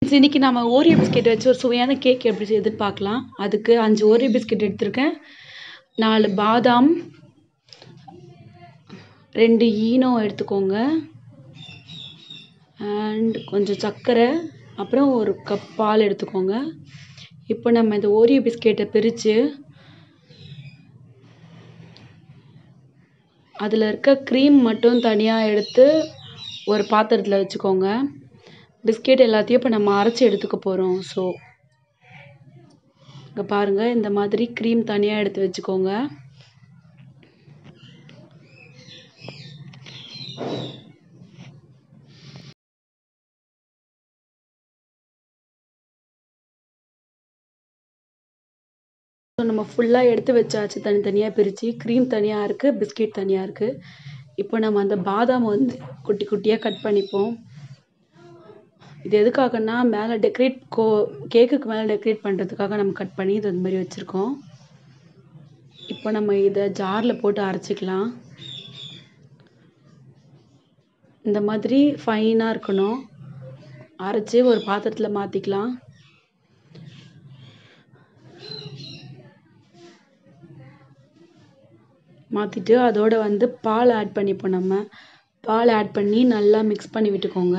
friends இன்றைக்கி நம்ம Oreo biscuit வச்சு ஒரு சுவையான கேக் எப்படி செய்யுதுன்னு பார்க்கலாம் அதுக்கு அஞ்சு ஓரியோ பிஸ்கெட் எடுத்திருக்கேன் நாலு பாதாம் ரெண்டு ஈனோ எடுத்துக்கோங்க அண்ட் கொஞ்சம் சர்க்கரை அப்புறம் ஒரு கப் பால் எடுத்துக்கோங்க இப்போ நம்ம இந்த ஓரியோ பிஸ்கெட்டை பிரித்து அதில் இருக்க க்ரீம் மட்டும் தனியாக எடுத்து ஒரு பாத்திரத்தில் வச்சுக்கோங்க பிஸ்கெட் எல்லாத்தையும் இப்போ நம்ம அரைச்சி எடுத்துக்க போகிறோம் ஸோ இங்கே பாருங்கள் இந்த மாதிரி க்ரீம் தனியாக எடுத்து வச்சுக்கோங்க ஸோ நம்ம ஃபுல்லாக எடுத்து வச்சாச்சு தனித்தனியாக பிரித்து க்ரீம் தனியாக இருக்குது பிஸ்கெட் தனியாக இருக்குது இப்போ நம்ம அந்த பாதாம் வந்து குட்டி குட்டியாக கட் பண்ணிப்போம் இது எதுக்காகன்னா மேலே டெக்கரேட் கோ கேக்குக்கு மேலே டெக்கரேட் பண்ணுறதுக்காக நம்ம கட் பண்ணி இது அந்த மாதிரி வச்சுருக்கோம் இப்போ நம்ம இதை ஜாரில் போட்டு அரைச்சிக்கலாம் இந்த மாதிரி ஃபைனாக இருக்கணும் அரைச்சி ஒரு பாத்திரத்தில் மாற்றிக்கலாம் மாற்றிட்டு அதோட வந்து பால் ஆட் பண்ணிப்போம் நம்ம பால் ஆட் பண்ணி நல்லா மிக்ஸ் பண்ணி விட்டுக்கோங்க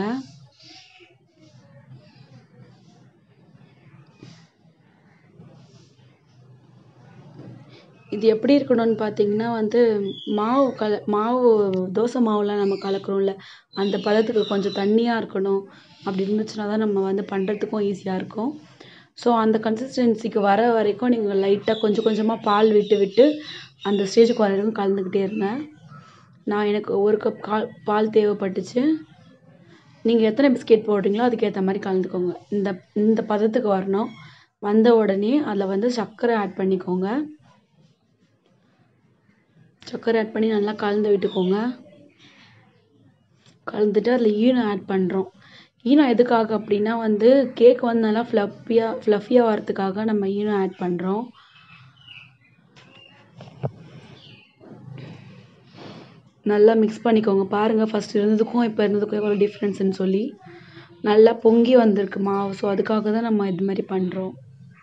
இது எப்படி இருக்கணும்னு பார்த்தீங்கன்னா வந்து மாவு கல மாவு தோசை மாவுலாம் நம்ம கலக்கிறோம்ல அந்த பதத்துக்கு கொஞ்சம் தண்ணியாக இருக்கணும் அப்படி இருந்துச்சுன்னா தான் நம்ம வந்து பண்ணுறதுக்கும் ஈஸியாக இருக்கும் ஸோ அந்த கன்சிஸ்டன்சிக்கு வர வரைக்கும் நீங்கள் லைட்டாக கொஞ்சம் கொஞ்சமாக பால் விட்டு விட்டு அந்த ஸ்டேஜுக்கு வர வரைக்கும் கலந்துக்கிட்டே இருங்க நான் எனக்கு ஒரு கப் கால் பால் தேவைப்பட்டுச்சு நீங்கள் எத்தனை பிஸ்கெட் போடுறீங்களோ அதுக்கேற்ற மாதிரி கலந்துக்கோங்க இந்த இந்த பதத்துக்கு வரணும் வந்த உடனே அதில் வந்து சர்க்கரை ஆட் பண்ணிக்கோங்க சர்க்கரை ஆட் பண்ணி நல்லா கலந்து விட்டுக்கோங்க கலந்துட்டு அதில் ஈனம் ஆட் பண்ணுறோம் ஈனம் எதுக்காக அப்படின்னா வந்து கேக் வந்து நல்லா ஃப்ளஃபியாக ஃப்ளஃபியாக வரதுக்காக நம்ம ஈனம் ஆட் பண்ணுறோம் நல்லா மிக்ஸ் பண்ணிக்கோங்க பாருங்கள் ஃபஸ்ட் இருந்ததுக்கும் இப்போ இருந்ததுக்கும் எவ்வளோ டிஃப்ரென்ஸ்னு சொல்லி நல்லா பொங்கி வந்திருக்கு மாவு ஸோ அதுக்காக தான் நம்ம இது மாதிரி பண்ணுறோம்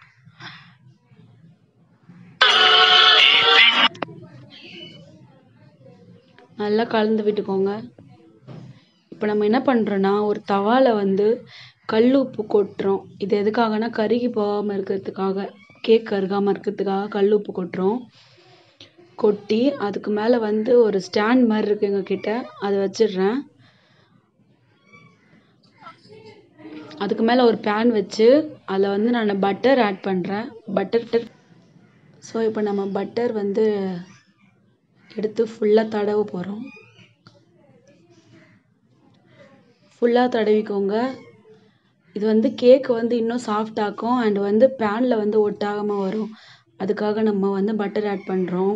நல்லா கலந்து விட்டுக்கோங்க இப்போ நம்ம என்ன பண்ணுறோன்னா ஒரு தவாவில் வந்து கல் உப்பு கொட்டுறோம் இது எதுக்காகனா கருகி போகாமல் இருக்கிறதுக்காக கேக் கருகாமல் இருக்கிறதுக்காக கல் உப்பு கொட்டுறோம் கொட்டி அதுக்கு மேலே வந்து ஒரு ஸ்டாண்ட் மாதிரி இருக்குது எங்ககிட்ட அதை வச்சிடுறேன் அதுக்கு மேலே ஒரு பேன் வச்சு அதில் வந்து நான் பட்டர் ஆட் பண்ணுறேன் பட்டர் ஸோ இப்போ நம்ம பட்டர் வந்து எடுத்து ஃபுல்லாக தடவ போகிறோம் ஃபுல்லாக தடவிக்கோங்க இது வந்து கேக் வந்து இன்னும் சாஃப்ட் ஆக்கும் அண்ட் வந்து பேனில் வந்து ஒட்டாகாமல் வரும் அதுக்காக நம்ம வந்து பட்டர் ஆட் பண்ணுறோம்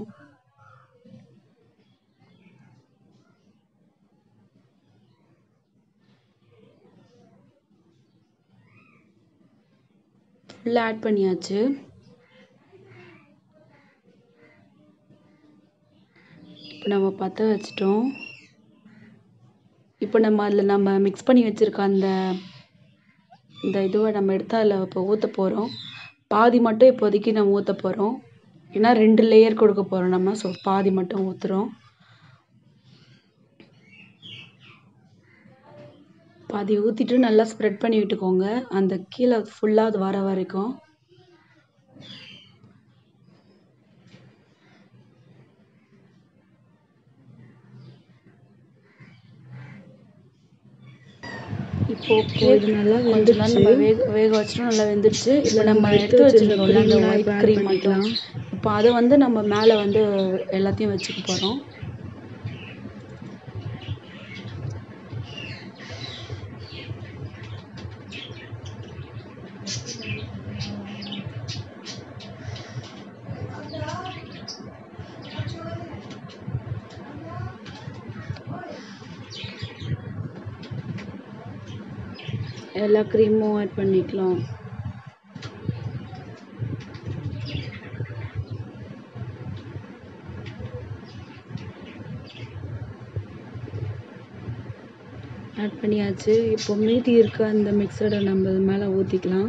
ஃபுல்லாக ஆட் பண்ணியாச்சு இப்போ நம்ம பற்ற வச்சிட்டோம் இப்போ நம்ம அதில் நம்ம மிக்ஸ் பண்ணி வச்சுருக்க அந்த இந்த இதுவை நம்ம எடுத்து அதில் இப்போ ஊற்ற போகிறோம் பாதி மட்டும் இப்போதைக்கு நம்ம ஊற்ற போகிறோம் ஏன்னா ரெண்டு லேயர் கொடுக்க போகிறோம் நம்ம ஸோ பாதி மட்டும் ஊற்றுறோம் பாதி ஊற்றிட்டு நல்லா ஸ்ப்ரெட் பண்ணி விட்டுக்கோங்க அந்த கீழே ஃபுல்லாக அது வர வரைக்கும் இப்போ கேக் நல்லா கொஞ்ச நேரம் நம்ம வேக வேக வச்சிட்டோம் நல்லா வெந்துருச்சு இப்போ நம்ம எடுத்து வச்சிருக்கோம்ல அந்த ஒயிட் க்ரீம் மட்டும் இப்போ அதை வந்து நம்ம மேலே வந்து எல்லாத்தையும் வச்சுக்க போகிறோம் எல்லா க்ரீமும் ஆட் பண்ணிக்கலாம் ஆட் பண்ணியாச்சு இப்போ மீதி இருக்க அந்த மிக்சடை நம்ம இது மேலே ஊற்றிக்கலாம்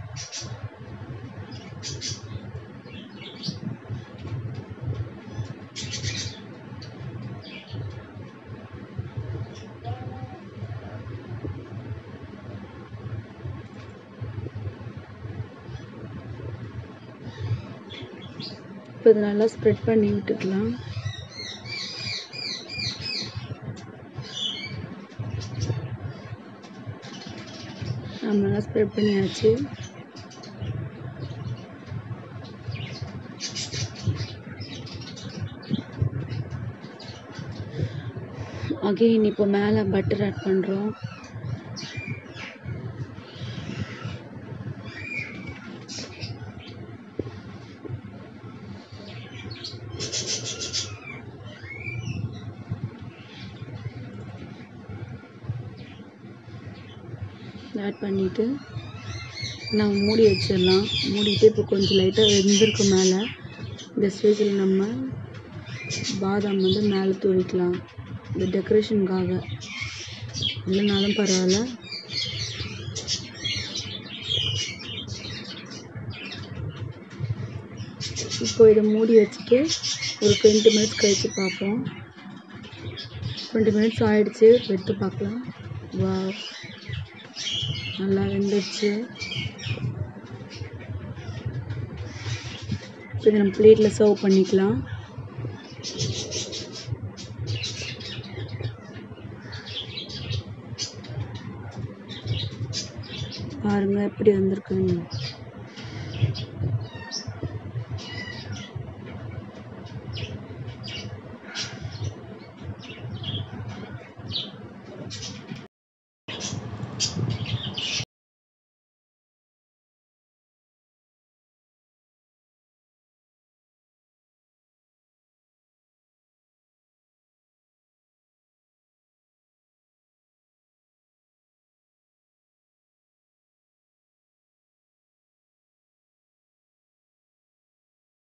இப்போ இதை நல்லா ஸ்ப்ரெட் பண்ணி விட்டுக்கலாம் நம்ம நல்லா ஸ்ப்ரெட் பண்ணியாச்சு அகெயின் இப்போ மேலே பட்டர் ஆட் பண்ணுறோம் ஆட் பண்ணிவிட்டு நம்ம மூடி வச்சிடலாம் மூடிட்டு இப்போ கொஞ்சம் லைட்டாக வெந்திருக்கு மேலே இந்த ஸ்டேஜில் நம்ம பாதாம் வந்து மேலே தூவிக்கலாம் இந்த டெக்கரேஷனுக்காக இல்லைனாலும் பரவாயில்ல இப்போ இதை மூடி வச்சுட்டு ஒரு டுவெண்ட்டி மினிட்ஸ் கழித்து பார்ப்போம் டுவெண்ட்டி மினிட்ஸ் ஆயிடுச்சு எடுத்து பார்க்கலாம் வா நல்லா வெந்துடுச்சு இப்போ இதை நம்ம பிளேட்டில் சர்வ் பண்ணிக்கலாம் பாருங்க எப்படி வந்திருக்குன்னு